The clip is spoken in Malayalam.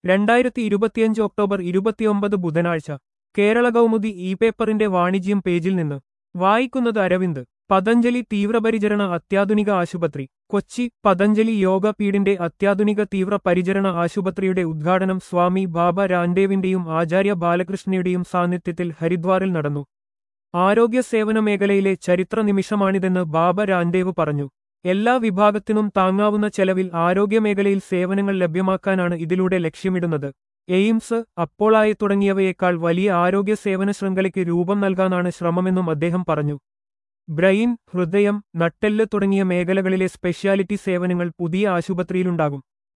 രണ്ടായിരത്തി ഇരുപത്തിയഞ്ച് ഒക്ടോബർ ഇരുപത്തിയൊമ്പത് ബുധനാഴ്ച കേരള കൗമുദി ഇ പേപ്പറിന്റെ വാണിജ്യം പേജിൽ നിന്ന് വായിക്കുന്നത് അരവിന്ദ് പതഞ്ജലി തീവ്രപരിചരണ അത്യാധുനിക ആശുപത്രി കൊച്ചി പതഞ്ജലി യോഗ പീഡിന്റെ അത്യാധുനിക തീവ്ര പരിചരണ ആശുപത്രിയുടെ ഉദ്ഘാടനം സ്വാമി ബാബ രാംദേവിന്റെയും ആചാര്യ ബാലകൃഷ്ണയുടെയും സാന്നിധ്യത്തിൽ ഹരിദ്വാറിൽ നടന്നു ആരോഗ്യ സേവന മേഖലയിലെ ചരിത്ര നിമിഷമാണിതെന്ന് ബാബ രാംദേവ് പറഞ്ഞു എല്ലാ വിഭാഗത്തിനും താങ്ങാവുന്ന ചെലവിൽ ആരോഗ്യമേഖലയിൽ സേവനങ്ങൾ ലഭ്യമാക്കാനാണ് ഇതിലൂടെ ലക്ഷ്യമിടുന്നത് എയിംസ് അപ്പോളായി തുടങ്ങിയവയേക്കാൾ വലിയ ആരോഗ്യ സേവന ശൃംഖലയ്ക്ക് രൂപം നൽകാനാണ് ശ്രമമെന്നും അദ്ദേഹം പറഞ്ഞു ബ്രെയിൻ ഹൃദയം നട്ടെല്ല് തുടങ്ങിയ മേഖലകളിലെ സ്പെഷ്യാലിറ്റി സേവനങ്ങൾ പുതിയ ആശുപത്രിയിലുണ്ടാകും